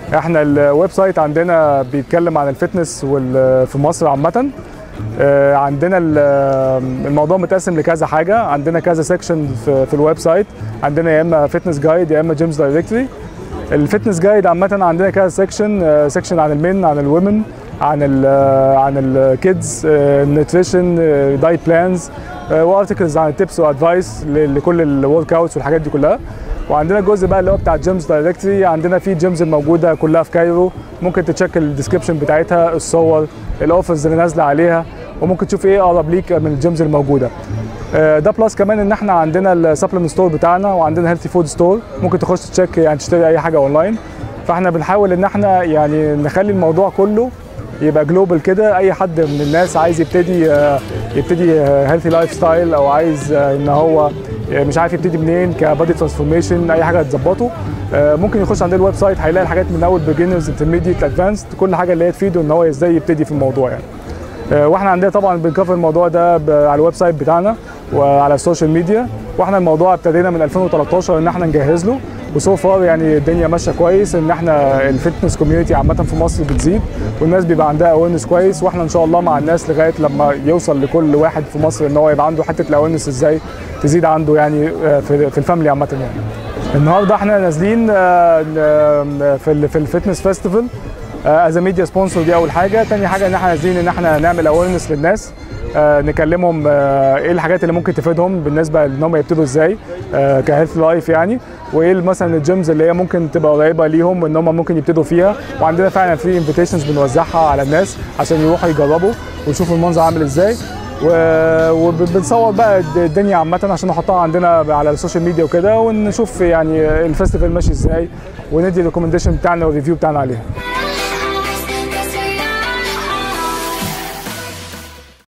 احنا الويب سايت عندنا بيتكلم عن الفتنس وال- في مصر عامه آه، عندنا ال- الموضوع متقسم لكذا حاجه عندنا كذا سيكشن في, في الويب سايت عندنا يا اما فتنس جايد يا اما جيمز دايركتوري الفتنس جايد عامه عندنا كذا سيكشن سيكشن عن المين عن الومن عن ال عن الكيدز نيوتريشن دايت بلانز وارتكلز عن التبس وادفايس لكل الورك اوتس والحاجات دي كلها وعندنا جزء بقى اللي هو بتاع جيمز دايركتري عندنا في جيمز الموجوده كلها في كايرو ممكن تتشيك الديسكربشن بتاعتها الصور الاوفرز اللي نازله عليها وممكن تشوف ايه اقرب ليك من الجيمز الموجوده آه، ده بلس كمان ان احنا عندنا السبلمنت ستور بتاعنا وعندنا هيلثي فود ستور ممكن تخش تشيك يعني تشتري اي حاجه اونلاين فاحنا بنحاول ان احنا يعني نخلي الموضوع كله يبقى جلوبال كده اي حد من الناس عايز يبتدي آه، يبتدي هيلثي لايف ستايل او عايز آه، ان هو آه، مش عارف يبتدي منين كبادي ترانسفورميشن اي حاجه تظبطه آه، ممكن يخش عند الويب سايت هيلاقي الحاجات من اول بيجنرز انترميديت ادفانسد كل حاجه اللي هي تفيده ان هو ازاي يبتدي في الموضوع يعني آه، واحنا عندنا طبعا بنكفر الموضوع ده ب- على الويب سايت بتاعنا وعلى السوشيال ميديا واحنا الموضوع ابتدينا من 2013 ان احنا نجهز له وسو فار يعني الدنيا ماشيه كويس ان احنا الفتنس كوميونتي عامه في مصر بتزيد والناس بيبقى عندها اويرنس كويس واحنا ان شاء الله مع الناس لغايه لما يوصل لكل واحد في مصر ان هو يبقى عنده حته الاويرنس ازاي تزيد عنده يعني آه، في في الفاميلي عامه يعني النهارده احنا نازلين آه، ن- في ال- في الفتنس فيستيفال از ميديا سبونسر دي اول حاجه تاني حاجه ان احنا عايزين ان احنا نعمل اويرنس للناس آه، نكلمهم آه، ايه الحاجات اللي ممكن تفيدهم بالنسبه ان هم يبتدوا ازاي كهيلث لايف يعني وايه مثلا الجيمز اللي هي ممكن تبقى قريبه ليهم ان هم ممكن يبتدوا فيها وعندنا فعلا في انفيتيشنز بنوزعها على الناس عشان يروحوا يجربوا ويشوفوا المنظر عامل ازاي و- وبنصور بقى الد- الدنيا عامه عشان نحطها عندنا على السوشيال ميديا وكده ونشوف يعني الفestival ماشي ازاي وندي الريكومنديشن بتاعنا والريفيو بتاعنا عليها